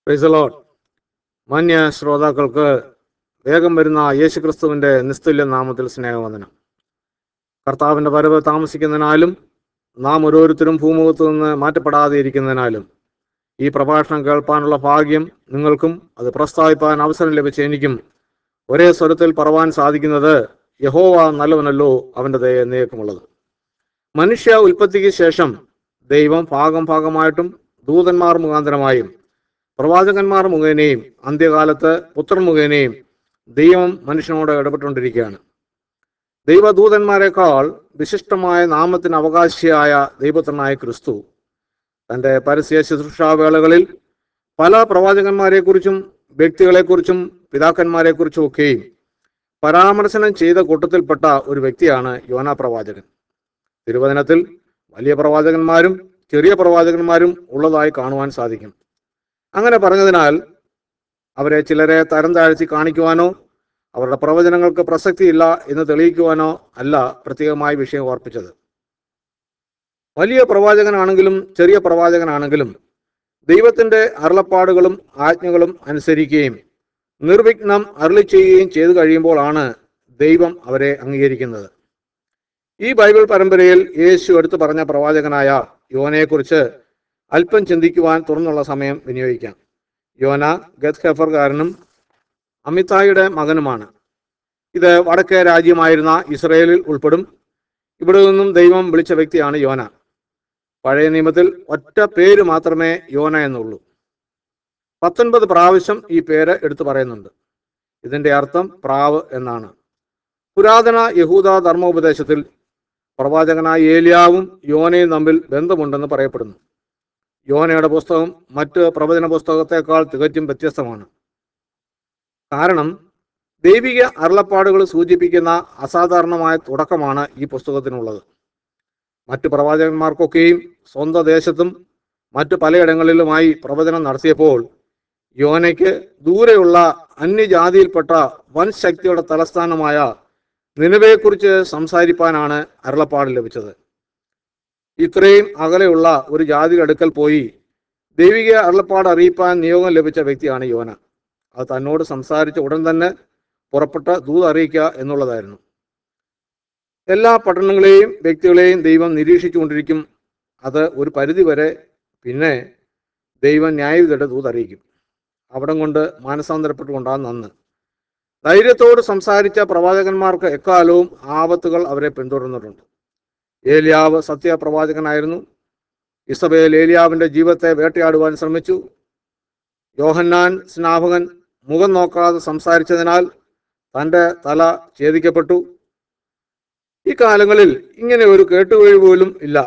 price load മാന്യ ശ്രോതാക്കൾക്ക് വേഗം വരുന്ന യേശുക്രിസ്തുവിന്റെ നിസ്തുല്യ നാമത്തിൽ സ്നേഹവന്ദനം കർത്താവിന്റെ വരവ് താമസിക്കുന്നതിനാലും നാം ഓരോരുത്തരും ഭൂമുഖത്തു നിന്ന് മാറ്റപ്പെടാതെ ഇരിക്കുന്നതിനാലും ഈ പ്രഭാഷണം കേൾപ്പാനുള്ള ഭാഗ്യം നിങ്ങൾക്കും അത് പ്രസ്താവിപ്പാൻ അവസരം ലഭിച്ച എനിക്കും ഒരേ സ്വരത്തിൽ പറവാൻ സാധിക്കുന്നത് യഹോവ നല്ലവനല്ലോ അവന്റെ ദയ എന്നേക്കുമുള്ളത് മനുഷ്യ ഉൽപ്പത്തിക്ക് ശേഷം ദൈവം ഭാഗം ഭാഗമായിട്ടും ദൂതന്മാർ മുഖാന്തരമായും പ്രവാചകന്മാർ മുഖേനയും അന്ത്യകാലത്ത് പുത്രൻ മുഖേനയും ദൈവം മനുഷ്യനോട് ഇടപെട്ടുകൊണ്ടിരിക്കുകയാണ് ദൈവദൂതന്മാരെക്കാൾ വിശിഷ്ടമായ നാമത്തിന് അവകാശിയായ ദൈവത്തിനായ ക്രിസ്തു തന്റെ പരസ്യ ശുശ്രൂഷാവേളകളിൽ പല പ്രവാചകന്മാരെക്കുറിച്ചും വ്യക്തികളെക്കുറിച്ചും പിതാക്കന്മാരെക്കുറിച്ചും ഒക്കെയും പരാമർശനം ചെയ്ത കൂട്ടത്തിൽപ്പെട്ട ഒരു വ്യക്തിയാണ് യോന പ്രവാചകൻ തിരുവചനത്തിൽ വലിയ പ്രവാചകന്മാരും ചെറിയ പ്രവാചകന്മാരും ഉള്ളതായി കാണുവാൻ സാധിക്കും അങ്ങനെ പറഞ്ഞതിനാൽ അവരെ ചിലരെ തരം താഴ്ത്തി കാണിക്കുവാനോ അവരുടെ പ്രവചനങ്ങൾക്ക് പ്രസക്തിയില്ല എന്ന് തെളിയിക്കുവാനോ അല്ല പ്രത്യേകമായി വിഷയം ഓർപ്പിച്ചത് വലിയ പ്രവാചകനാണെങ്കിലും ചെറിയ പ്രവാചകനാണെങ്കിലും ദൈവത്തിന്റെ അരുളപ്പാടുകളും ആജ്ഞകളും അനുസരിക്കുകയും നിർവിഘ്നം അരുളി ചെയ്യുകയും ചെയ്തു കഴിയുമ്പോഴാണ് ദൈവം അവരെ അംഗീകരിക്കുന്നത് ഈ ബൈബിൾ പരമ്പരയിൽ യേശു എടുത്തു പറഞ്ഞ പ്രവാചകനായ യോനയെക്കുറിച്ച് അല്പം ചിന്തിക്കുവാൻ തുറന്നുള്ള സമയം വിനിയോഗിക്കാം യോന ഗത് ഹെഫർകാരനും അമിതായിയുടെ മകനുമാണ് ഇത് വടക്കേ രാജ്യമായിരുന്ന ഇസ്രയേലിൽ ഉൾപ്പെടും ഇവിടെ നിന്നും ദൈവം വിളിച്ച വ്യക്തിയാണ് യോന പഴയ നിയമത്തിൽ ഒറ്റ പേര് മാത്രമേ യോന എന്നുള്ളൂ പത്തൊൻപത് പ്രാവശ്യം ഈ പേര് എടുത്തു പറയുന്നുണ്ട് ഇതിന്റെ അർത്ഥം പ്രാവ് എന്നാണ് പുരാതന യഹൂദ ധർമ്മോപദേശത്തിൽ പ്രവാചകനായ ഏലിയാവും യോനയും തമ്മിൽ ബന്ധമുണ്ടെന്ന് പറയപ്പെടുന്നു യോനയുടെ പുസ്തകം മറ്റ് പ്രവചന പുസ്തകത്തെക്കാൾ തികച്ചും വ്യത്യസ്തമാണ് കാരണം ദൈവിക അരുളപ്പാടുകൾ സൂചിപ്പിക്കുന്ന അസാധാരണമായ തുടക്കമാണ് ഈ പുസ്തകത്തിനുള്ളത് മറ്റു പ്രവാചകന്മാർക്കൊക്കെയും സ്വന്തം ദേശത്തും മറ്റു പലയിടങ്ങളിലുമായി പ്രവചനം നടത്തിയപ്പോൾ യോനയ്ക്ക് ദൂരെയുള്ള അന്യജാതിയിൽപ്പെട്ട വൻ ശക്തിയുടെ തലസ്ഥാനമായ നിലവയെക്കുറിച്ച് സംസാരിപ്പാനാണ് അരുളപ്പാട് ലഭിച്ചത് ഇത്രയും അകലെയുള്ള ഒരു ജാതിയുടെ അടുക്കൽ പോയി ദൈവിക അരുളപ്പാട് അറിയിപ്പാൻ നിയോഗം ലഭിച്ച വ്യക്തിയാണ് യോന അത് തന്നോട് സംസാരിച്ച ഉടൻ തന്നെ പുറപ്പെട്ട ദൂത് അറിയിക്കുക എന്നുള്ളതായിരുന്നു എല്ലാ പട്ടണങ്ങളെയും വ്യക്തികളെയും ദൈവം നിരീക്ഷിച്ചുകൊണ്ടിരിക്കും അത് ഒരു പരിധി വരെ പിന്നെ ദൈവം ന്യായവിധയുടെ ദൂത് അറിയിക്കും അവിടം കൊണ്ട് മാനസാന്തരപ്പെട്ടുകൊണ്ടാണ് നന്ന് ധൈര്യത്തോട് സംസാരിച്ച പ്രവാചകന്മാർക്ക് എക്കാലവും ആപത്തുകൾ അവരെ പിന്തുടർന്നിട്ടുണ്ട് ഏലിയാവ് സത്യപ്രവാചകനായിരുന്നു ഇസബേൽ ഏലിയാവിന്റെ ജീവിതത്തെ വേട്ടയാടുവാൻ ശ്രമിച്ചു യോഹന്നാൻ സ്നാപകൻ മുഖം നോക്കാതെ സംസാരിച്ചതിനാൽ തൻ്റെ തല ഛേദിക്കപ്പെട്ടു ഈ കാലങ്ങളിൽ ഇങ്ങനെ ഒരു കേട്ടുകഴിവ് പോലും ഇല്ല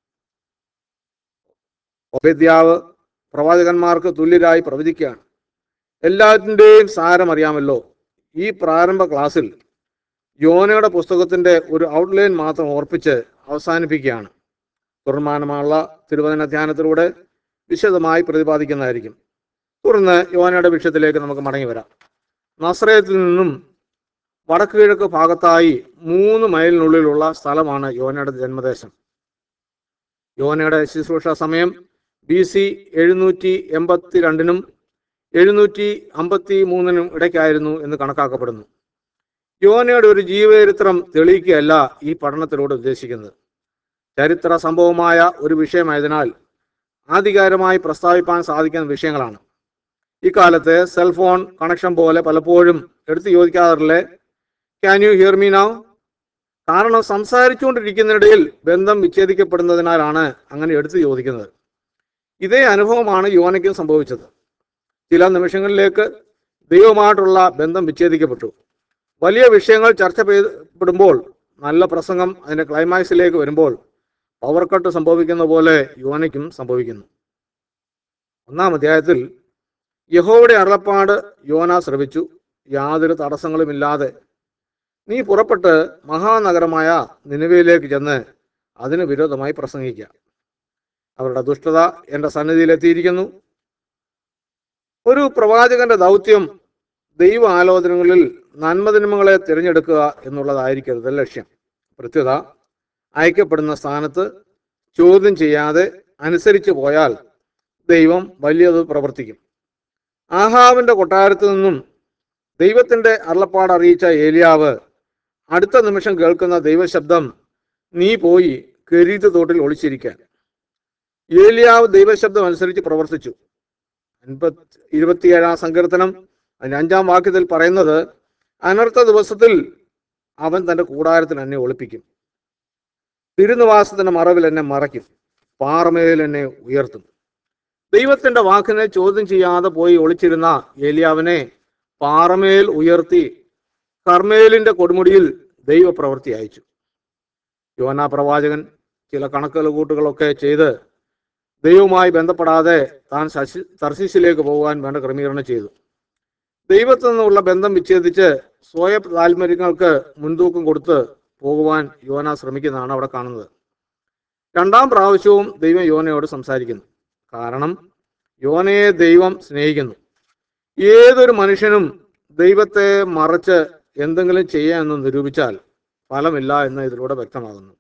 ഒബദ്യാവ് പ്രവാചകന്മാർക്ക് തുല്യരായി പ്രവചിക്കുകയാണ് എല്ലാറ്റിൻ്റെയും സാരം അറിയാമല്ലോ ഈ പ്രാരംഭ ക്ലാസ്സിൽ യോനയുടെ പുസ്തകത്തിന്റെ ഒരു ഔട്ട്ലൈൻ മാത്രം ഓർപ്പിച്ച് അവസാനിപ്പിക്കുകയാണ് തുടർമാനമുള്ള തിരുവചന ധ്യാനത്തിലൂടെ വിശദമായി പ്രതിപാദിക്കുന്നതായിരിക്കും തുടർന്ന് യോനയുടെ വിഷയത്തിലേക്ക് നമുക്ക് മടങ്ങി വരാം നസ്രയത്തിൽ നിന്നും വടക്ക് കിഴക്ക് ഭാഗത്തായി മൂന്ന് മൈലിനുള്ളിലുള്ള സ്ഥലമാണ് യോനയുടെ ജന്മദേശം യോനയുടെ ശുശ്രൂഷ സമയം ബി സി എഴുന്നൂറ്റി എൺപത്തി രണ്ടിനും എഴുന്നൂറ്റി അമ്പത്തി മൂന്നിനും ഇടയ്ക്കായിരുന്നു എന്ന് കണക്കാക്കപ്പെടുന്നു യോനയുടെ ഒരു ജീവചരിത്രം തെളിയിക്കുകയല്ല ഈ പഠനത്തിലൂടെ ഉദ്ദേശിക്കുന്നത് ചരിത്ര സംഭവമായ ഒരു വിഷയമായതിനാൽ ആധികാരമായി പ്രസ്താവിപ്പാൻ സാധിക്കുന്ന വിഷയങ്ങളാണ് ഇക്കാലത്ത് സെൽഫോൺ കണക്ഷൻ പോലെ പലപ്പോഴും എടുത്തു ചോദിക്കാറില്ലേ can you hear me now കാരണം സംസാരിച്ചുകൊണ്ടിരിക്കുന്നതിനിടയിൽ ബന്ധം വിച്ഛേദിക്കപ്പെടുന്നതിനാലാണ് അങ്ങനെ എടുത്തു ചോദിക്കുന്നത് ഇതേ അനുഭവമാണ് യോനയ്ക്കും സംഭവിച്ചത് ചില നിമിഷങ്ങളിലേക്ക് ദൈവമായിട്ടുള്ള ബന്ധം വിച്ഛേദിക്കപ്പെട്ടു വലിയ വിഷയങ്ങൾ ചർച്ച ചെയ്യപ്പെടുമ്പോൾ നല്ല പ്രസംഗം അതിന്റെ ക്ലൈമാക്സിലേക്ക് വരുമ്പോൾ പവർ കട്ട് സംഭവിക്കുന്ന പോലെ യോനയ്ക്കും സംഭവിക്കുന്നു ഒന്നാം അധ്യായത്തിൽ യഹോയുടെ അരുളപ്പാട് യോന ശ്രവിച്ചു യാതൊരു തടസ്സങ്ങളുമില്ലാതെ നീ പുറപ്പെട്ട് മഹാനഗരമായ നിലവിലേക്ക് ചെന്ന് അതിന് വിരോധമായി പ്രസംഗിക്കുക അവരുടെ ദുഷ്ടത എൻ്റെ സന്നിധിയിലെത്തിയിരിക്കുന്നു ഒരു പ്രവാചകന്റെ ദൗത്യം ദൈവ ആലോചനകളിൽ നന്മതിന്മകളെ തിരഞ്ഞെടുക്കുക എന്നുള്ളതായിരിക്കരുത് ലക്ഷ്യം പ്രത്യുത അയക്കപ്പെടുന്ന സ്ഥാനത്ത് ചോദ്യം ചെയ്യാതെ അനുസരിച്ചു പോയാൽ ദൈവം വലിയത് പ്രവർത്തിക്കും ആഹാവിന്റെ കൊട്ടാരത്തിൽ നിന്നും ദൈവത്തിന്റെ അരുളപ്പാട് അറിയിച്ച ഏലിയാവ് അടുത്ത നിമിഷം കേൾക്കുന്ന ദൈവശബ്ദം നീ പോയി കെരീത്ത് തോട്ടിൽ ഒളിച്ചിരിക്കാൻ ഏലിയാവ് ദൈവശബ്ദം അനുസരിച്ച് പ്രവർത്തിച്ചു അൻപത് ഇരുപത്തിയേഴാം സങ്കീർത്തനം അതിന്റെ അഞ്ചാം വാക്യത്തിൽ പറയുന്നത് അനർത്ഥ ദിവസത്തിൽ അവൻ തന്റെ കൂടാരത്തിൽ എന്നെ ഒളിപ്പിക്കും തിരുനിവാസത്തിന്റെ മറവിൽ എന്നെ മറയ്ക്കും പാറമേൽ എന്നെ ഉയർത്തും ദൈവത്തിന്റെ വാക്കിനെ ചോദ്യം ചെയ്യാതെ പോയി ഒളിച്ചിരുന്ന ഏലിയാവിനെ പാറമേൽ ഉയർത്തി കർമ്മേലിന്റെ കൊടുമുടിയിൽ ദൈവപ്രവൃത്തി അയച്ചു യോന പ്രവാചകൻ ചില കണക്കുകൾ കൂട്ടുകളൊക്കെ ചെയ്ത് ദൈവവുമായി ബന്ധപ്പെടാതെ താൻ ശശി തർശീശിലേക്ക് പോകാൻ വേണ്ട ക്രമീകരണം ചെയ്തു ദൈവത്തിൽ നിന്നുള്ള ബന്ധം വിച്ഛേദിച്ച് സ്വയ താല്പര്യങ്ങൾക്ക് മുൻതൂക്കം കൊടുത്ത് പോകുവാൻ യോന ശ്രമിക്കുന്നതാണ് അവിടെ കാണുന്നത് രണ്ടാം പ്രാവശ്യവും ദൈവം യോനയോട് സംസാരിക്കുന്നു കാരണം യോനയെ ദൈവം സ്നേഹിക്കുന്നു ഏതൊരു മനുഷ്യനും ദൈവത്തെ മറച്ച് എന്തെങ്കിലും ചെയ്യാമെന്ന് നിരൂപിച്ചാൽ ഫലമില്ല എന്ന് ഇതിലൂടെ വ്യക്തമാകുന്നു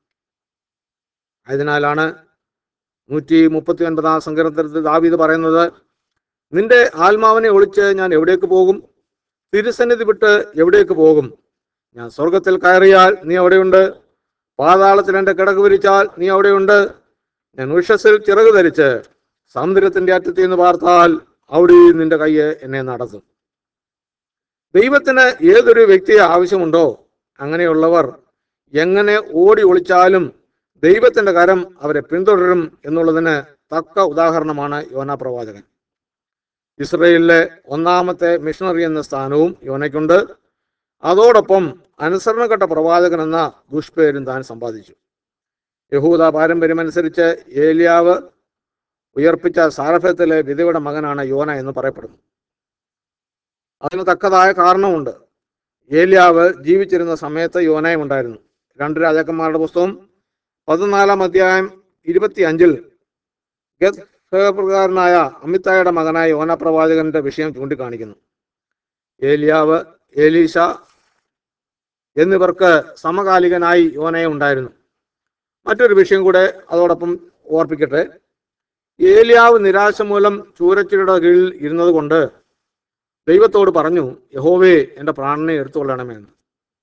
ആയതിനാലാണ് നൂറ്റി മുപ്പത്തി ഒൻപതാം സങ്കീർത്തനത്തിൽ ദാവീദ് പറയുന്നത് നിന്റെ ആത്മാവിനെ ഒളിച്ച് ഞാൻ എവിടേക്ക് പോകും തിരുസന്നിധി വിട്ട് എവിടേക്ക് പോകും ഞാൻ സ്വർഗത്തിൽ കയറിയാൽ നീ അവിടെയുണ്ട് പാതാളത്തിൽ എൻ്റെ കിടക്ക് വിരിച്ചാൽ നീ അവിടെയുണ്ട് ഞാൻ ഉഷസ്സിൽ ചിറക് ധരിച്ച് സമുദ്രത്തിന്റെ അറ്റത്തിൽ നിന്ന് പാർത്താൽ അവിടെ നിന്റെ കയ്യ് എന്നെ നടത്തും ദൈവത്തിന് ഏതൊരു വ്യക്തിയെ ആവശ്യമുണ്ടോ അങ്ങനെയുള്ളവർ എങ്ങനെ ഓടി ഒളിച്ചാലും ദൈവത്തിന്റെ കരം അവരെ പിന്തുടരും എന്നുള്ളതിന് തക്ക ഉദാഹരണമാണ് യോന പ്രവാചകൻ ഇസ്രയേലിലെ ഒന്നാമത്തെ മിഷണറി എന്ന സ്ഥാനവും യോനയ്ക്കുണ്ട് അതോടൊപ്പം അനുസരണഘട്ട പ്രവാചകൻ എന്ന ദുഷ്പേരും താൻ സമ്പാദിച്ചു യഹൂദ പാരമ്പര്യമനുസരിച്ച് ഏലിയാവ് ഉയർപ്പിച്ച സാരഫത്തിലെ വിധവയുടെ മകനാണ് യോന എന്ന് പറയപ്പെടുന്നു അതിന് തക്കതായ കാരണമുണ്ട് ഏലിയാവ് ജീവിച്ചിരുന്ന സമയത്ത് യോനയും ഉണ്ടായിരുന്നു രണ്ട് രാജാക്കന്മാരുടെ പുസ്തകം പതിനാലാം അധ്യായം ഇരുപത്തി അഞ്ചിൽ ഗത്കാരനായ അമിതായുടെ മകനായ യോന പ്രവാചകന്റെ വിഷയം ചൂണ്ടിക്കാണിക്കുന്നു ഏലിയാവ് ഏലീഷ എന്നിവർക്ക് സമകാലികനായി യോനയെ ഉണ്ടായിരുന്നു മറ്റൊരു വിഷയം കൂടെ അതോടൊപ്പം ഓർപ്പിക്കട്ടെ ഏലിയാവ് നിരാശ മൂലം ചൂരച്ചിയുടെ കീഴിൽ ഇരുന്നത് കൊണ്ട് ദൈവത്തോട് പറഞ്ഞു യഹോവേ എൻ്റെ പ്രാണനെ എടുത്തുകൊള്ളണമേ എന്ന്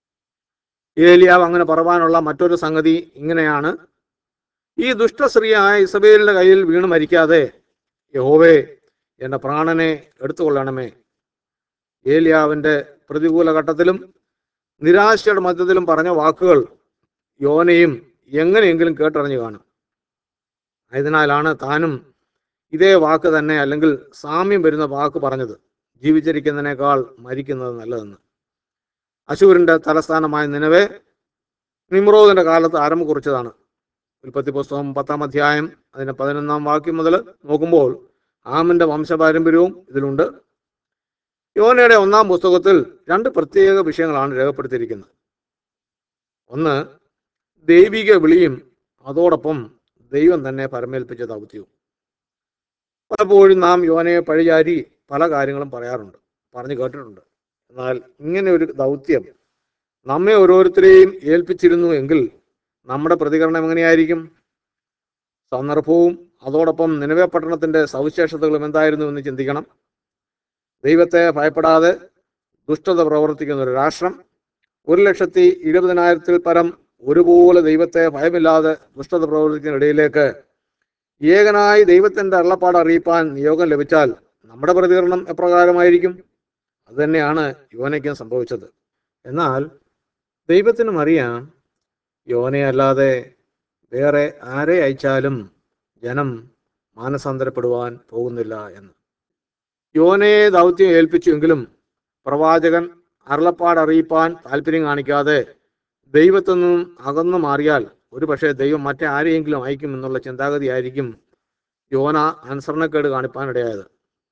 ഏലിയാവ് അങ്ങനെ പറവാനുള്ള മറ്റൊരു സംഗതി ഇങ്ങനെയാണ് ഈ ദുഷ്ടസ്ത്രീയായ ഇസബേലിന്റെ കയ്യിൽ വീണ് മരിക്കാതെ യഹോവേ എൻ്റെ പ്രാണനെ എടുത്തുകൊള്ളണമേ ഏലിയാവിന്റെ പ്രതികൂല ഘട്ടത്തിലും നിരാശയുടെ മധ്യത്തിലും പറഞ്ഞ വാക്കുകൾ യോനയും എങ്ങനെയെങ്കിലും കേട്ടറിഞ്ഞു കാണും ആയതിനാലാണ് താനും ഇതേ വാക്ക് തന്നെ അല്ലെങ്കിൽ സാമ്യം വരുന്ന വാക്ക് പറഞ്ഞത് ജീവിച്ചിരിക്കുന്നതിനേക്കാൾ മരിക്കുന്നത് നല്ലതെന്ന് അശൂരിന്റെ തലസ്ഥാനമായ നിലവെ നിമ്രോദിന്റെ കാലത്ത് ആരംഭം കുറിച്ചതാണ് ഉൽപ്പത്തി പുസ്തകം പത്താം അധ്യായം അതിന്റെ പതിനൊന്നാം വാക്യം മുതൽ നോക്കുമ്പോൾ ആമിന്റെ വംശപാരമ്പര്യവും ഇതിലുണ്ട് യോനയുടെ ഒന്നാം പുസ്തകത്തിൽ രണ്ട് പ്രത്യേക വിഷയങ്ങളാണ് രേഖപ്പെടുത്തിയിരിക്കുന്നത് ഒന്ന് ദൈവിക വിളിയും അതോടൊപ്പം ദൈവം തന്നെ പരമേൽപ്പിച്ച ദൗത്യവും പലപ്പോഴും നാം യോനയെ പഴിചാരി പല കാര്യങ്ങളും പറയാറുണ്ട് പറഞ്ഞു കേട്ടിട്ടുണ്ട് എന്നാൽ ഇങ്ങനെ ഒരു ദൗത്യം നമ്മെ ഓരോരുത്തരെയും ഏൽപ്പിച്ചിരുന്നു എങ്കിൽ നമ്മുടെ പ്രതികരണം എങ്ങനെയായിരിക്കും സന്ദർഭവും അതോടൊപ്പം നിലവേ പട്ടണത്തിന്റെ സവിശേഷതകളും എന്തായിരുന്നു എന്ന് ചിന്തിക്കണം ദൈവത്തെ ഭയപ്പെടാതെ ദുഷ്ടത പ്രവർത്തിക്കുന്ന ഒരു രാഷ്ട്രം ഒരു ലക്ഷത്തി ഇരുപതിനായിരത്തിൽ പരം ഒരുപോലെ ദൈവത്തെ ഭയമില്ലാതെ ദുഷ്ടത പ്രവർത്തിക്കുന്ന ഇടയിലേക്ക് ഏകനായി ദൈവത്തിന്റെ അള്ളപ്പാട് അറിയിപ്പാൻ നിയോഗം ലഭിച്ചാൽ നമ്മുടെ പ്രതികരണം എപ്രകാരമായിരിക്കും അതുതന്നെയാണ് യോനയ്ക്കും സംഭവിച്ചത് എന്നാൽ ദൈവത്തിനും അറിയാം യോനയല്ലാതെ വേറെ ആരെ അയച്ചാലും ജനം മാനസാന്തരപ്പെടുവാൻ പോകുന്നില്ല എന്ന് യോനയെ ദൗത്യം ഏൽപ്പിച്ചുവെങ്കിലും പ്രവാചകൻ അരുളപ്പാട് അറിയിപ്പാൻ താല്പര്യം കാണിക്കാതെ ദൈവത്തിൽ നിന്നും അകന്നു മാറിയാൽ ഒരു പക്ഷേ ദൈവം മറ്റേ ആരെയെങ്കിലും അയക്കും എന്നുള്ള ചിന്താഗതി ആയിരിക്കും യോന അനുസരണക്കേട് കാണിപ്പാൻ ഇടയായത്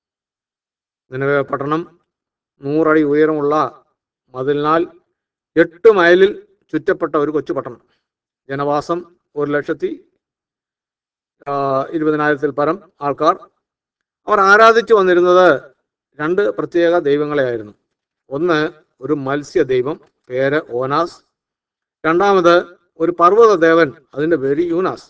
നിലവേ പട്ടണം നൂറടി ഉയരമുള്ള മതിലിനാൽ എട്ട് മൈലിൽ ചുറ്റപ്പെട്ട ഒരു കൊച്ചു പട്ടണം ജനവാസം ഒരു ലക്ഷത്തി ആ, ഇരുപതിനായിരത്തിൽ പരം ആൾക്കാർ അവർ ആരാധിച്ചു വന്നിരുന്നത് രണ്ട് പ്രത്യേക ദൈവങ്ങളെയായിരുന്നു ഒന്ന് ഒരു മത്സ്യ ദൈവം പേര് ഓനാസ് രണ്ടാമത് ഒരു പർവ്വത ദേവൻ അതിന്റെ പേര് യൂനാസ്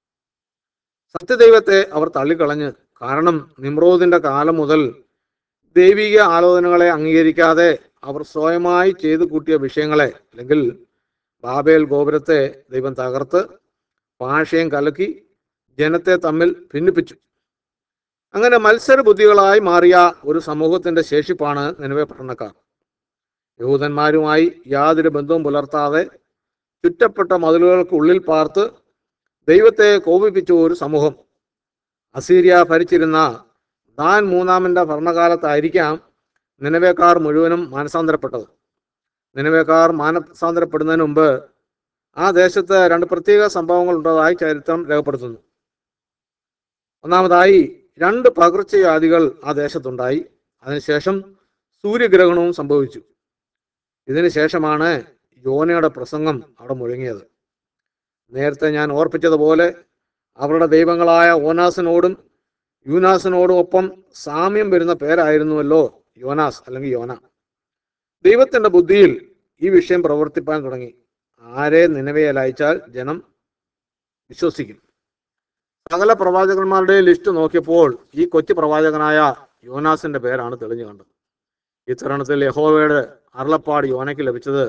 സത്യദൈവത്തെ അവർ തള്ളിക്കളഞ്ഞ് കാരണം നിമ്രോദിന്റെ കാലം മുതൽ ദൈവിക ആലോചനകളെ അംഗീകരിക്കാതെ അവർ സ്വയമായി ചെയ്തു കൂട്ടിയ വിഷയങ്ങളെ അല്ലെങ്കിൽ ബാബേൽ ഗോപുരത്തെ ദൈവം തകർത്ത് ഭാഷയും കലക്കി ജനത്തെ തമ്മിൽ ഭിന്നിപ്പിച്ചു അങ്ങനെ മത്സര ബുദ്ധികളായി മാറിയ ഒരു സമൂഹത്തിന്റെ ശേഷിപ്പാണ് നിലവെ പഠനക്കാർ യഹൂദന്മാരുമായി യാതൊരു ബന്ധവും പുലർത്താതെ ചുറ്റപ്പെട്ട മതിലുകൾക്ക് ഉള്ളിൽ പാർത്ത് ദൈവത്തെ കോപിപ്പിച്ച ഒരു സമൂഹം അസീരിയ ഭരിച്ചിരുന്ന ദാൻ മൂന്നാമന്റെ ഭരണകാലത്തായിരിക്കാം നിലവേക്കാർ മുഴുവനും മാനസാന്തരപ്പെട്ടത് നിലവേക്കാർ മാനസാന്തരപ്പെടുന്നതിന് മുമ്പ് ആ ദേശത്ത് രണ്ട് പ്രത്യേക സംഭവങ്ങൾ ഉള്ളതായി ചരിത്രം രേഖപ്പെടുത്തുന്നു ഒന്നാമതായി രണ്ട് പകർച്ചവ്യാധികൾ ആ ദേശത്തുണ്ടായി അതിനുശേഷം സൂര്യഗ്രഹണവും സംഭവിച്ചു ഇതിനു ശേഷമാണ് യോനയുടെ പ്രസംഗം അവിടെ മുഴങ്ങിയത് നേരത്തെ ഞാൻ ഓർപ്പിച്ചതുപോലെ അവരുടെ ദൈവങ്ങളായ ഓനാസിനോടും യൂനാസിനോടും ഒപ്പം സാമ്യം വരുന്ന പേരായിരുന്നുവല്ലോ യോനാസ് അല്ലെങ്കിൽ യോന ദൈവത്തിന്റെ ബുദ്ധിയിൽ ഈ വിഷയം പ്രവർത്തിപ്പാൻ തുടങ്ങി ആരെ നിലവയിൽ അയച്ചാൽ ജനം വിശ്വസിക്കും സകല പ്രവാചകന്മാരുടെ ലിസ്റ്റ് നോക്കിയപ്പോൾ ഈ കൊച്ചു പ്രവാചകനായ യോനാസിന്റെ പേരാണ് തെളിഞ്ഞു കണ്ടത് ഈ തരുണത്തിൽ യഹോവയുടെ അരുളപ്പാട് യോനയ്ക്ക് ലഭിച്ചത്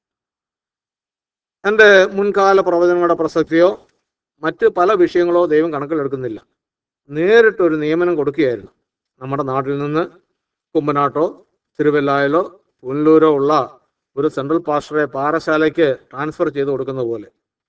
തന്റെ മുൻകാല പ്രവചനങ്ങളുടെ പ്രസക്തിയോ മറ്റ് പല വിഷയങ്ങളോ ദൈവം കണക്കിലെടുക്കുന്നില്ല നേരിട്ടൊരു നിയമനം കൊടുക്കുകയായിരുന്നു നമ്മുടെ നാട്ടിൽ നിന്ന് കുമ്പനാട്ടോ തിരുവല്ലായിലോ പുനലൂരോ ഉള്ള ഒരു സെൻട്രൽ പാസ്റ്ററെ പാറശാലയ്ക്ക് ട്രാൻസ്ഫർ ചെയ്ത് കൊടുക്കുന്ന പോലെ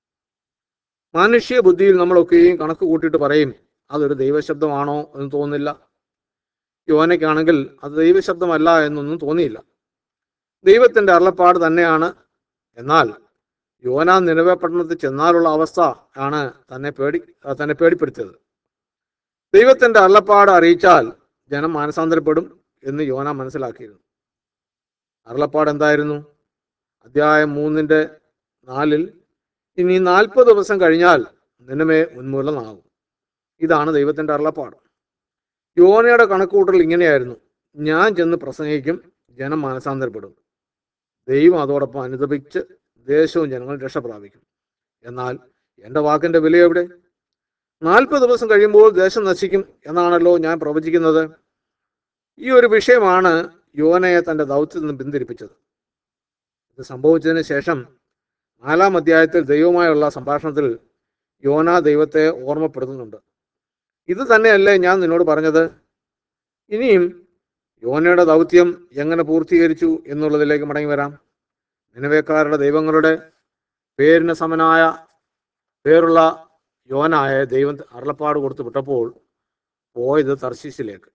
മനുഷ്യ ബുദ്ധിയിൽ നമ്മളൊക്കെയും കണക്ക് കൂട്ടിയിട്ട് പറയും അതൊരു ദൈവശബ്ദമാണോ എന്ന് തോന്നുന്നില്ല യോനയ്ക്കാണെങ്കിൽ അത് ദൈവശബ്ദമല്ല എന്നൊന്നും തോന്നിയില്ല ദൈവത്തിന്റെ അരുളപ്പാട് തന്നെയാണ് എന്നാൽ യോന നിലവെ പട്ടണത്തിൽ ചെന്നാലുള്ള അവസ്ഥ ആണ് തന്നെ പേടി തന്നെ പേടിപ്പെടുത്തിയത് ദൈവത്തിന്റെ അരുളപ്പാട് അറിയിച്ചാൽ ജനം മാനസാന്തരപ്പെടും എന്ന് യോന മനസ്സിലാക്കിയിരുന്നു അരുളപ്പാട് എന്തായിരുന്നു അധ്യായം മൂന്നിന്റെ നാലിൽ ഇനി നാൽപ്പത് ദിവസം കഴിഞ്ഞാൽ നിന്നമേ ഉന്മൂലനാകും ഇതാണ് ദൈവത്തിന്റെ അരുളപ്പാട് യോനയുടെ കണക്കുകൂട്ടൽ ഇങ്ങനെയായിരുന്നു ഞാൻ ചെന്ന് പ്രസംഗിക്കും ജനം മാനസാന്തരപ്പെടും ദൈവം അതോടൊപ്പം അനുദപിച്ച് ദേശവും ജനങ്ങൾ രക്ഷ പ്രാപിക്കും എന്നാൽ എൻ്റെ വാക്കിന്റെ വില എവിടെ നാൽപ്പത് ദിവസം കഴിയുമ്പോൾ ദേശം നശിക്കും എന്നാണല്ലോ ഞാൻ പ്രവചിക്കുന്നത് ഈ ഒരു വിഷയമാണ് യോനയെ തന്റെ ദൗത്യത്തിൽ നിന്ന് പിന്തിരിപ്പിച്ചത് ഇത് സംഭവിച്ചതിന് ശേഷം നാലാം അധ്യായത്തിൽ ദൈവവുമായുള്ള സംഭാഷണത്തിൽ യോന ദൈവത്തെ ഓർമ്മപ്പെടുത്തുന്നുണ്ട് ഇത് തന്നെയല്ലേ ഞാൻ നിന്നോട് പറഞ്ഞത് ഇനിയും യോനയുടെ ദൗത്യം എങ്ങനെ പൂർത്തീകരിച്ചു എന്നുള്ളതിലേക്ക് മടങ്ങി വരാം നിലവേക്കാരുടെ ദൈവങ്ങളുടെ പേരിന് സമനായ പേരുള്ള യോനായ ദൈവം അരുളപ്പാട് കൊടുത്ത് വിട്ടപ്പോൾ പോയത് തർശീസിലേക്ക്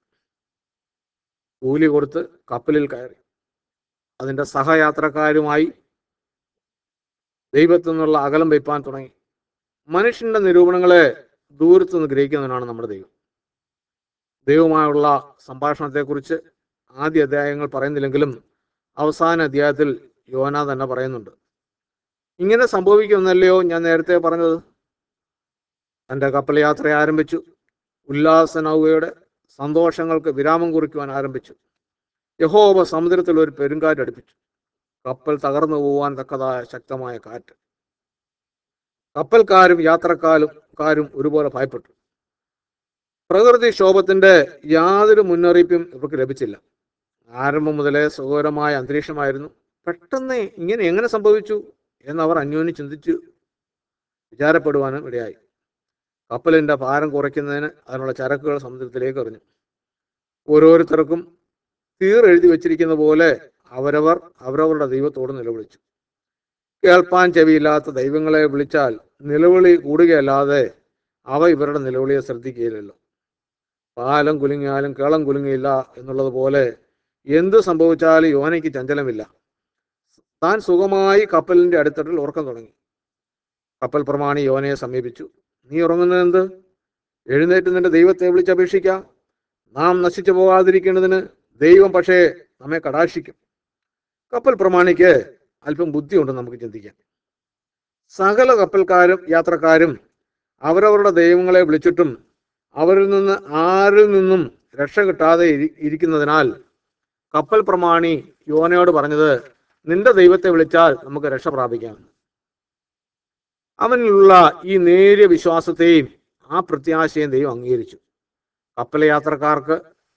കൂലി കൊടുത്ത് കപ്പലിൽ കയറി അതിൻ്റെ സഹയാത്രക്കാരുമായി ദൈവത്തിൽ നിന്നുള്ള അകലം വയ്പ്പാൻ തുടങ്ങി മനുഷ്യന്റെ നിരൂപണങ്ങളെ ദൂരത്തു നിന്ന് ഗ്രഹിക്കുന്നവനാണ് നമ്മുടെ ദൈവം ദൈവവുമായുള്ള സംഭാഷണത്തെക്കുറിച്ച് ആദ്യ അധ്യായങ്ങൾ പറയുന്നില്ലെങ്കിലും അവസാന അധ്യായത്തിൽ യോന തന്നെ പറയുന്നുണ്ട് ഇങ്ങനെ സംഭവിക്കുമെന്നല്ലയോ ഞാൻ നേരത്തെ പറഞ്ഞത് തൻ്റെ കപ്പൽ യാത്ര ആരംഭിച്ചു ഉല്ലാസ നൗകയുടെ സന്തോഷങ്ങൾക്ക് വിരാമം കുറിക്കുവാൻ ആരംഭിച്ചു യഹോവ സമുദ്രത്തിൽ ഒരു പെരുങ്കാറ്റ് അടുപ്പിച്ചു കപ്പൽ തകർന്നു പോവാൻ തക്കതായ ശക്തമായ കാറ്റ് കപ്പൽക്കാരും യാത്രക്കാരും കാരും ഒരുപോലെ ഭയപ്പെട്ടു പ്രകൃതി ക്ഷോഭത്തിന്റെ യാതൊരു മുന്നറിയിപ്പും ഇവർക്ക് ലഭിച്ചില്ല ആരംഭം മുതലേ സുഖകരമായ അന്തരീക്ഷമായിരുന്നു പെട്ടെന്ന് ഇങ്ങനെ എങ്ങനെ സംഭവിച്ചു എന്നവർ അന്യോന്യം ചിന്തിച്ചു വിചാരപ്പെടുവാനും ഇടയായി കപ്പലിന്റെ ഭാരം കുറയ്ക്കുന്നതിന് അതിനുള്ള ചരക്കുകൾ സമുദ്രത്തിലേക്ക് എറിഞ്ഞു ഓരോരുത്തർക്കും തീർ എഴുതി വെച്ചിരിക്കുന്ന പോലെ അവരവർ അവരവരുടെ ദൈവത്തോട് നിലവിളിച്ചു കേൾപ്പാൻ ചെവിയില്ലാത്ത ദൈവങ്ങളെ വിളിച്ചാൽ നിലവിളി കൂടുകയല്ലാതെ അവ ഇവരുടെ നിലവിളിയെ ശ്രദ്ധിക്കുകയില്ലല്ലോ പാലം കുലുങ്ങിയാലും കേളം കുലുങ്ങിയില്ല എന്നുള്ളത് പോലെ എന്ത് സംഭവിച്ചാലും യോനയ്ക്ക് ചഞ്ചലമില്ല താൻ സുഖമായി കപ്പലിന്റെ അടിത്തട്ടിൽ ഉറക്കം തുടങ്ങി കപ്പൽ പ്രമാണി യോനയെ സമീപിച്ചു നീ ഉറങ്ങുന്നത് എന്ത് എഴുന്നേറ്റ് നിന്റെ ദൈവത്തെ വിളിച്ചപേക്ഷിക്കാം നാം നശിച്ചു പോകാതിരിക്കേണ്ടതിന് ദൈവം പക്ഷേ നമ്മെ കടാക്ഷിക്കും കപ്പൽ പ്രമാണിക്ക് അല്പം ബുദ്ധിയുണ്ട് നമുക്ക് ചിന്തിക്കാം സകല കപ്പൽക്കാരും യാത്രക്കാരും അവരവരുടെ ദൈവങ്ങളെ വിളിച്ചിട്ടും അവരിൽ നിന്ന് ആരിൽ നിന്നും രക്ഷ കിട്ടാതെ ഇരി- ഇരിക്കുന്നതിനാൽ കപ്പൽ പ്രമാണി യോനയോട് പറഞ്ഞത് നിന്റെ ദൈവത്തെ വിളിച്ചാൽ നമുക്ക് രക്ഷ പ്രാപിക്കാം അവനിലുള്ള ഈ നേരിയ വിശ്വാസത്തെയും ആ പ്രത്യാശയും ദൈവം അംഗീകരിച്ചു കപ്പൽ യാത്രക്കാർക്ക്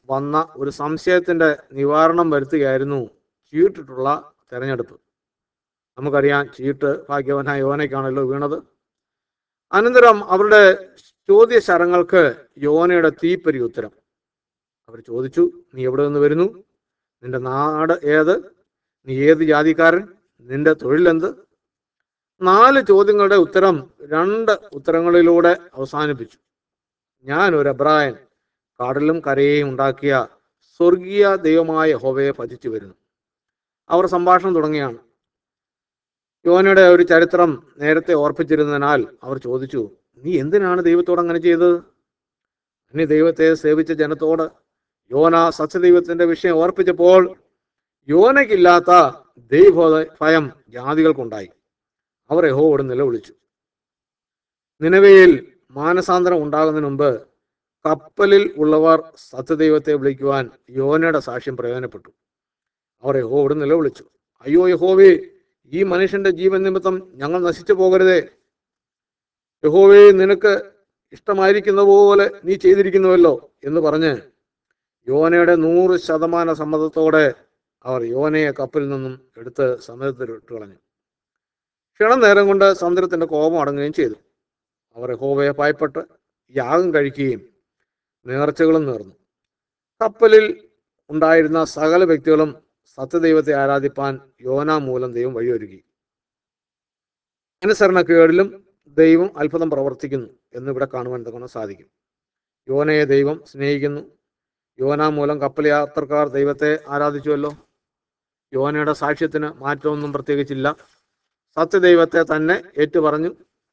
വന്ന ഒരു സംശയത്തിന്റെ നിവാരണം വരുത്തുകയായിരുന്നു ചീട്ടിട്ടുള്ള തെരഞ്ഞെടുപ്പ് നമുക്കറിയാം ചീട്ട് ഭാഗ്യവനായ യോനയ്ക്കാണല്ലോ വീണത് അനന്തരം അവരുടെ ചോദ്യ ശരങ്ങൾക്ക് യോനയുടെ തീപ്പരി ഉത്തരം അവർ ചോദിച്ചു നീ എവിടെ നിന്ന് വരുന്നു നിന്റെ നാട് ഏത് നീ ഏത് ജാതിക്കാരൻ നിന്റെ തൊഴിലെന്ത് നാല് ചോദ്യങ്ങളുടെ ഉത്തരം രണ്ട് ഉത്തരങ്ങളിലൂടെ അവസാനിപ്പിച്ചു ഞാൻ ഒരു അബ്രായൻ കാടിലും കരയെയും ഉണ്ടാക്കിയ സ്വർഗീയ ദൈവമായ ഹോവയെ ഭജിച്ചു വരുന്നു അവർ സംഭാഷണം തുടങ്ങിയാണ് യോനയുടെ ഒരു ചരിത്രം നേരത്തെ ഓർപ്പിച്ചിരുന്നതിനാൽ അവർ ചോദിച്ചു നീ എന്തിനാണ് ദൈവത്തോട് അങ്ങനെ ചെയ്തത് നീ ദൈവത്തെ സേവിച്ച ജനത്തോട് യോന സത്യദൈവത്തിന്റെ വിഷയം ഓർപ്പിച്ചപ്പോൾ യോനയ്ക്കില്ലാത്ത ദൈവ ഭയം ജാതികൾക്കുണ്ടായി അവർ യഹോവോട് നിലവിളിച്ചു നിലവയിൽ മാനസാന്തരം ഉണ്ടാകുന്നതിന് മുമ്പ് കപ്പലിൽ ഉള്ളവർ സത്യദൈവത്തെ വിളിക്കുവാൻ യോനയുടെ സാക്ഷ്യം പ്രയോജനപ്പെട്ടു അവർ യഹോവോട് നിലവിളിച്ചു അയ്യോ യഹോവേ ഈ മനുഷ്യന്റെ ജീവൻ നിമിത്തം ഞങ്ങൾ നശിച്ചു പോകരുതേ യഹോവേ നിനക്ക് ഇഷ്ടമായിരിക്കുന്ന പോലെ നീ ചെയ്തിരിക്കുന്നുവല്ലോ എന്ന് പറഞ്ഞ് യോനയുടെ നൂറ് ശതമാന സമ്മതത്തോടെ അവർ യോനയെ കപ്പലിൽ നിന്നും എടുത്ത് സമുദ്രത്തിൽ ഇട്ട് കളഞ്ഞു ക്ഷണം നേരം കൊണ്ട് സമുദ്രത്തിന്റെ കോപം അടങ്ങുകയും ചെയ്തു അവർ യഹോവയെ ഭയപ്പെട്ട് യാഗം കഴിക്കുകയും നേർച്ചകളും നേർന്നു കപ്പലിൽ ഉണ്ടായിരുന്ന സകല വ്യക്തികളും സത്യദൈവത്തെ ആരാധിപ്പാൻ യോന മൂലം ദൈവം വഴിയൊരുക്കി അനുസരണക്കേടിലും ദൈവം അത്ഭുതം പ്രവർത്തിക്കുന്നു എന്നിവിടെ കാണുവാൻ തക്കണം സാധിക്കും യോനയെ ദൈവം സ്നേഹിക്കുന്നു യോന മൂലം കപ്പൽ യാത്രക്കാർ ദൈവത്തെ ആരാധിച്ചുവല്ലോ യോനയുടെ സാക്ഷ്യത്തിന് മാറ്റമൊന്നും പ്രത്യേകിച്ചില്ല സത്യദൈവത്തെ തന്നെ ഏറ്റുപറഞ്ഞു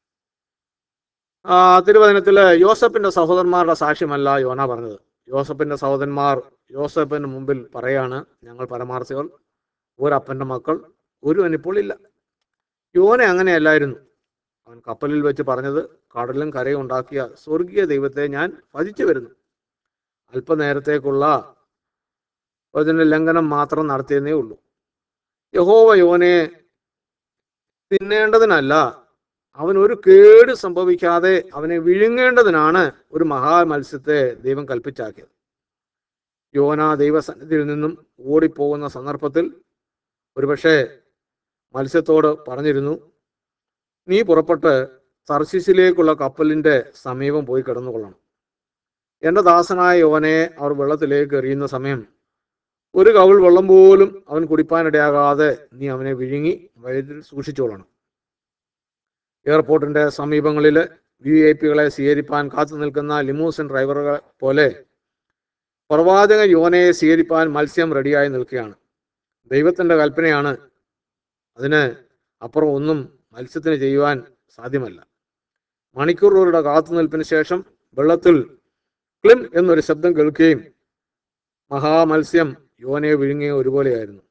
ആ തിരുവചനത്തില് യോസഫിന്റെ സഹോദരന്മാരുടെ സാക്ഷ്യമല്ല യോന പറഞ്ഞത് യോസഫിന്റെ സഹോദരന്മാർ യോസഫിന് മുമ്പിൽ പറയാണ് ഞങ്ങൾ പരമാർത്ഥികൾ ഒരപ്പന്റെ മക്കൾ ഒരുവൻ ഇപ്പോൾ ഇല്ല യോന അങ്ങനെയല്ലായിരുന്നു അവൻ കപ്പലിൽ വെച്ച് പറഞ്ഞത് കടലും കരയും ഉണ്ടാക്കിയ സ്വർഗീയ ദൈവത്തെ ഞാൻ ഭജിച്ചു വരുന്നു അല്പനേരത്തേക്കുള്ള വചന ലംഘനം മാത്രം നടത്തിയെന്നേ ഉള്ളൂ യഹോവ യോനയെ തിന്നേണ്ടതിനല്ല അവൻ ഒരു കേട് സംഭവിക്കാതെ അവനെ വിഴുങ്ങേണ്ടതിനാണ് ഒരു മഹാമത്സ്യത്തെ ദൈവം കൽപ്പിച്ചാക്കിയത് യോന ദൈവസന്നിധിയിൽ നിന്നും ഓടിപ്പോകുന്ന സന്ദർഭത്തിൽ ഒരുപക്ഷെ മത്സ്യത്തോട് പറഞ്ഞിരുന്നു നീ പുറപ്പെട്ട് സർശീസിലേക്കുള്ള കപ്പലിന്റെ സമീപം പോയി കിടന്നുകൊള്ളണം എന്റെ ദാസനായ യോനയെ അവർ വെള്ളത്തിലേക്ക് എറിയുന്ന സമയം ഒരു കവിൾ വെള്ളം പോലും അവൻ കുടിപ്പാനിടയാകാതെ നീ അവനെ വിഴുങ്ങി വയറ്റിൽ സൂക്ഷിച്ചോളണം എയർപോർട്ടിന്റെ സമീപങ്ങളിൽ വി ഐ പികളെ സ്വീകരിപ്പാൻ കാത്തു നിൽക്കുന്ന ലിമൂസിൻ ഡ്രൈവറുകളെ പോലെ പ്രവാചക യോനയെ സ്വീകരിപ്പാൻ മത്സ്യം റെഡിയായി നിൽക്കുകയാണ് ദൈവത്തിന്റെ കൽപ്പനയാണ് അതിന് അപ്പുറം ഒന്നും മത്സ്യത്തിന് ചെയ്യുവാൻ സാധ്യമല്ല മണിക്കൂറുകളുടെ കാത്തുനിൽപ്പിന് ശേഷം വെള്ളത്തിൽ ക്ലിം എന്നൊരു ശബ്ദം കേൾക്കുകയും മഹാമത്സ്യം യോനയെ വിഴുങ്ങിയ ഒരുപോലെയായിരുന്നു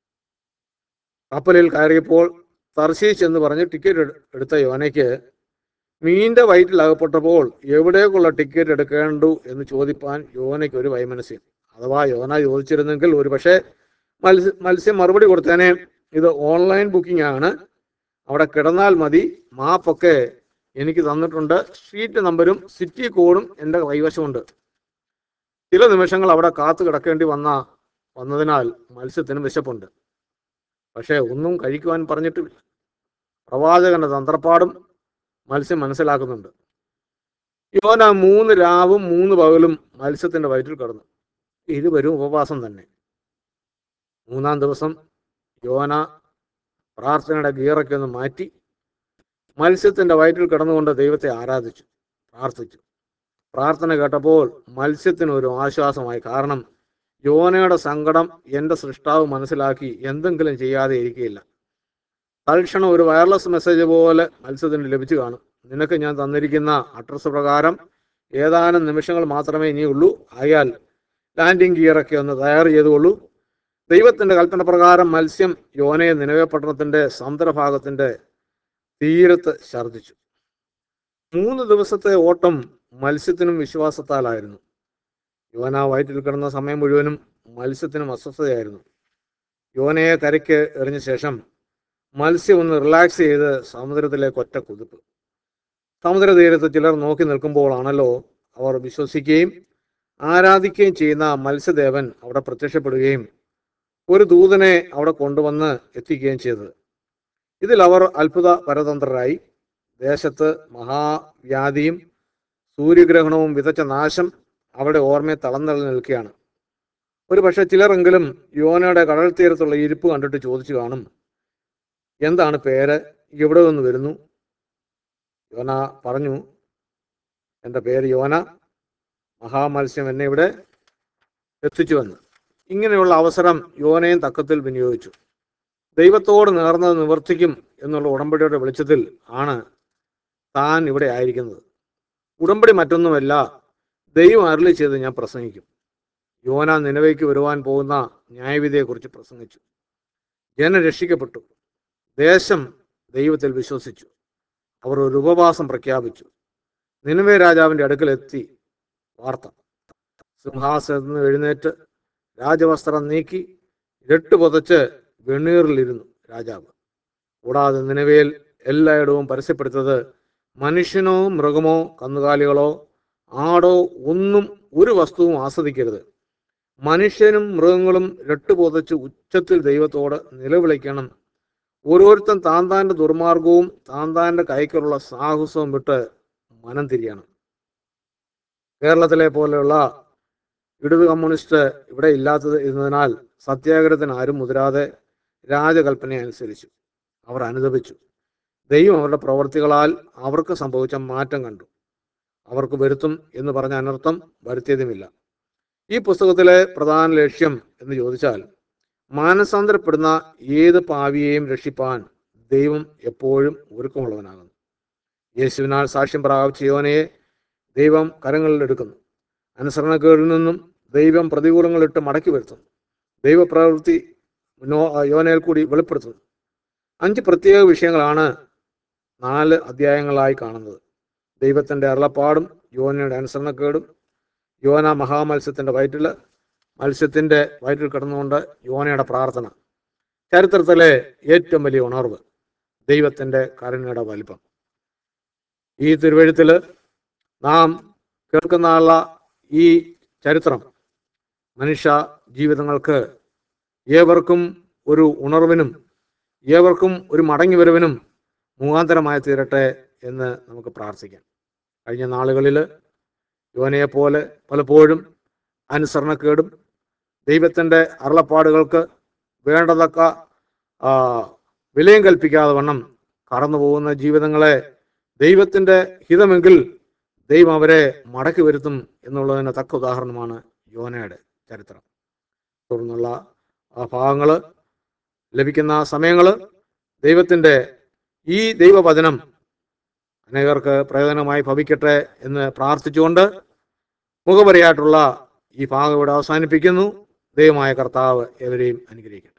കപ്പലിൽ കയറിയപ്പോൾ തർശീച്ച് എന്ന് പറഞ്ഞ് ടിക്കറ്റ് എടു- എടുത്ത യോനയ്ക്ക് മീനിന്റെ വയറ്റിൽ അകപ്പെട്ടപ്പോൾ എവിടേക്കുള്ള ടിക്കറ്റ് എടുക്കേണ്ടു എന്ന് ചോദിപ്പാൻ യോനയ്ക്ക് ഒരു വൈമനസ്യം അഥവാ യോന ചോദിച്ചിരുന്നെങ്കിൽ ഒരു പക്ഷേ മത്സ്യ മത്സ്യം മറുപടി കൊടുത്തേനെ ഇത് ഓൺലൈൻ ബുക്കിംഗ് ആണ് അവിടെ കിടന്നാൽ മതി മാപ്പൊക്കെ എനിക്ക് തന്നിട്ടുണ്ട് സ്ട്രീറ്റ് നമ്പരും സിറ്റി കോഡും എൻ്റെ കൈവശമുണ്ട് ചില നിമിഷങ്ങൾ അവിടെ കാത്തു കിടക്കേണ്ടി വന്ന വന്നതിനാൽ മത്സ്യത്തിന് വിശപ്പുണ്ട് പക്ഷേ ഒന്നും കഴിക്കുവാൻ പറഞ്ഞിട്ടുമില്ല പ്രവാചകന്റെ തന്ത്രപ്പാടും മത്സ്യം മനസ്സിലാക്കുന്നുണ്ട് യോന മൂന്ന് രാവും മൂന്ന് പകലും മത്സ്യത്തിന്റെ വയറ്റിൽ കിടന്നു ഇരുവരും ഉപവാസം തന്നെ മൂന്നാം ദിവസം യോന പ്രാർത്ഥനയുടെ ഗീറൊക്കെ ഒന്ന് മാറ്റി മത്സ്യത്തിന്റെ വയറ്റിൽ കിടന്നുകൊണ്ട് ദൈവത്തെ ആരാധിച്ചു പ്രാർത്ഥിച്ചു പ്രാർത്ഥന കേട്ടപ്പോൾ മത്സ്യത്തിന് ഒരു ആശ്വാസമായി കാരണം യോനയുടെ സങ്കടം എൻ്റെ സൃഷ്ടാവ് മനസ്സിലാക്കി എന്തെങ്കിലും ചെയ്യാതെ ഇരിക്കുകയില്ല തൽക്ഷണം ഒരു വയർലെസ് മെസ്സേജ് പോലെ മത്സ്യത്തിന് ലഭിച്ചു കാണും നിനക്ക് ഞാൻ തന്നിരിക്കുന്ന അഡ്രസ് പ്രകാരം ഏതാനും നിമിഷങ്ങൾ മാത്രമേ ഇനിയുള്ളൂ ആയാൽ ലാൻഡിംഗ് ഗിയറൊക്കെ ഒന്ന് തയ്യാർ ചെയ്തുകൊള്ളൂ ദൈവത്തിന്റെ കൽപ്പന പ്രകാരം മത്സ്യം യോനയെ നിലവേ പട്ടണത്തിന്റെ സമുദ്രഭാഗത്തിന്റെ തീരത്ത് ഛർദ്ദിച്ചു മൂന്ന് ദിവസത്തെ ഓട്ടം മത്സ്യത്തിനും വിശ്വാസത്താലായിരുന്നു യോന വയറ്റിൽ കിടന്ന സമയം മുഴുവനും മത്സ്യത്തിനും അസ്വസ്ഥതയായിരുന്നു യോനയെ കരയ്ക്ക് എറിഞ്ഞ ശേഷം മത്സ്യം ഒന്ന് റിലാക്സ് ചെയ്ത് സമുദ്രത്തിലേക്ക് ഒറ്റ കുതിപ്പ് സമുദ്രതീരത്ത് ചിലർ നോക്കി നിൽക്കുമ്പോഴാണല്ലോ അവർ വിശ്വസിക്കുകയും ആരാധിക്കുകയും ചെയ്യുന്ന മത്സ്യദേവൻ അവിടെ പ്രത്യക്ഷപ്പെടുകയും ഒരു ദൂതനെ അവിടെ കൊണ്ടുവന്ന് എത്തിക്കുകയും ചെയ്തത് ഇതിൽ അവർ അത്ഭുത പരതന്ത്രരായി ദേശത്ത് മഹാവ്യാധിയും സൂര്യഗ്രഹണവും വിതച്ച നാശം അവിടെ ഓർമ്മയെ തളർന്നളി നിൽക്കുകയാണ് ഒരു പക്ഷെ ചിലരെങ്കിലും യോനയുടെ കടൽ തീരത്തുള്ള ഇരിപ്പ് കണ്ടിട്ട് ചോദിച്ചു കാണും എന്താണ് പേര് എവിടെ നിന്ന് വരുന്നു യോന പറഞ്ഞു എൻ്റെ പേര് യോന മഹാമത്സ്യം എന്നെ ഇവിടെ എത്തിച്ചുവെന്ന് ഇങ്ങനെയുള്ള അവസരം യോനയും തക്കത്തിൽ വിനിയോഗിച്ചു ദൈവത്തോട് നേർന്നത് നിവർത്തിക്കും എന്നുള്ള ഉടമ്പടിയുടെ വെളിച്ചത്തിൽ ആണ് താൻ ഇവിടെ ആയിരിക്കുന്നത് ഉടമ്പടി മറ്റൊന്നുമല്ല ദൈവം അരളി ചെയ്ത് ഞാൻ പ്രസംഗിക്കും യോന നിലവേക്ക് വരുവാൻ പോകുന്ന ന്യായവിധിയെക്കുറിച്ച് പ്രസംഗിച്ചു ജനം രക്ഷിക്കപ്പെട്ടു ദേശം ദൈവത്തിൽ വിശ്വസിച്ചു അവർ ഒരു ഉപവാസം പ്രഖ്യാപിച്ചു നിലവേ രാജാവിന്റെ അടുക്കലെത്തി വാർത്ത സിംഹാസനത്തിൽ നിന്ന് എഴുന്നേറ്റ് രാജവസ്ത്രം നീക്കി ഇരട്ട് പുതച്ച് വെണ്ണീറിലിരുന്നു രാജാവ് കൂടാതെ നിലവേൽ എല്ലായിടവും പരസ്യപ്പെടുത്തത് മനുഷ്യനോ മൃഗമോ കന്നുകാലികളോ ആടോ ഒന്നും ഒരു വസ്തുവും ആസ്വദിക്കരുത് മനുഷ്യനും മൃഗങ്ങളും രട്ടുപുതച്ച് ഉച്ചത്തിൽ ദൈവത്തോട് നിലവിളിക്കണം ഓരോരുത്തൻ താൻ താൻ്റെ ദുർമാർഗവും താൻ താൻ്റെ കൈക്കുള്ള സാഹസവും വിട്ട് മനം തിരിയണം കേരളത്തിലെ പോലെയുള്ള ഇടത് കമ്മ്യൂണിസ്റ്റ് ഇവിടെ ഇല്ലാത്തത് ഇരുന്നതിനാൽ സത്യാഗ്രഹത്തിന് ആരും മുതിരാതെ രാജകൽപ്പന അനുസരിച്ചു അവർ അനുദപിച്ചു ദൈവം അവരുടെ പ്രവർത്തികളാൽ അവർക്ക് സംഭവിച്ച മാറ്റം കണ്ടു അവർക്ക് വരുത്തും എന്ന് പറഞ്ഞ അനർത്ഥം വരുത്തിയതുമില്ല ഈ പുസ്തകത്തിലെ പ്രധാന ലക്ഷ്യം എന്ന് ചോദിച്ചാൽ മാനസാന്തരപ്പെടുന്ന ഏത് പാവിയെയും രക്ഷിപ്പാൻ ദൈവം എപ്പോഴും ഒരുക്കമുള്ളവനാകുന്നു യേശുവിനാൽ സാക്ഷ്യം പ്രാപിച്ച യോനയെ ദൈവം കരങ്ങളിൽ എടുക്കുന്നു അനുസരണക്കേടിൽ നിന്നും ദൈവം പ്രതികൂലങ്ങളിട്ട് മടക്കി വരുത്തുന്നു ദൈവപ്രവൃത്തി നോ- യോനയിൽ കൂടി വെളിപ്പെടുത്തുന്നു അഞ്ച് പ്രത്യേക വിഷയങ്ങളാണ് നാല് അധ്യായങ്ങളായി കാണുന്നത് ദൈവത്തിന്റെ അരുളപ്പാടും യോനയുടെ അനുസരണക്കേടും യോന മഹാമത്സ്യത്തിന്റെ വയറ്റിൽ മത്സ്യത്തിന്റെ വയറ്റിൽ കിടന്നുകൊണ്ട് യോനയുടെ പ്രാർത്ഥന ചരിത്രത്തിലെ ഏറ്റവും വലിയ ഉണർവ് ദൈവത്തിന്റെ കരുണയുടെ വലിപ്പം ഈ തിരുവഴുത്തില് നാം കേൾക്കുന്ന ഈ ചരിത്രം മനുഷ്യ ജീവിതങ്ങൾക്ക് ഏവർക്കും ഒരു ഉണർവിനും ഏവർക്കും ഒരു മടങ്ങിവരവിനും മുഖാന്തരമായി തീരട്ടെ എന്ന് നമുക്ക് പ്രാർത്ഥിക്കാം കഴിഞ്ഞ നാളുകളിൽ യോനയെ പോലെ പലപ്പോഴും അനുസരണക്കേടും ദൈവത്തിൻ്റെ അരുളപ്പാടുകൾക്ക് വേണ്ടതക്ക ആ, വിലയും കൽപ്പിക്കാതെ വണ്ണം കടന്നു പോകുന്ന ജീവിതങ്ങളെ ദൈവത്തിൻ്റെ ഹിതമെങ്കിൽ ദൈവം അവരെ മടക്കി വരുത്തും എന്നുള്ളതിന് തക്ക ഉദാഹരണമാണ് യോനയുടെ ചരിത്രം തുടർന്നുള്ള ആ ഭാഗങ്ങൾ ലഭിക്കുന്ന സമയങ്ങൾ ദൈവത്തിൻ്റെ ഈ ദൈവവചനം അനേകർക്ക് പ്രയോജനമായി ഭവിക്കട്ടെ എന്ന് പ്രാർത്ഥിച്ചുകൊണ്ട് മുഖപരിയായിട്ടുള്ള ഈ ഭാഗം ഇവിടെ അവസാനിപ്പിക്കുന്നു ദൈവമായ കർത്താവ് എവരെയും അനുഗ്രഹിക്കും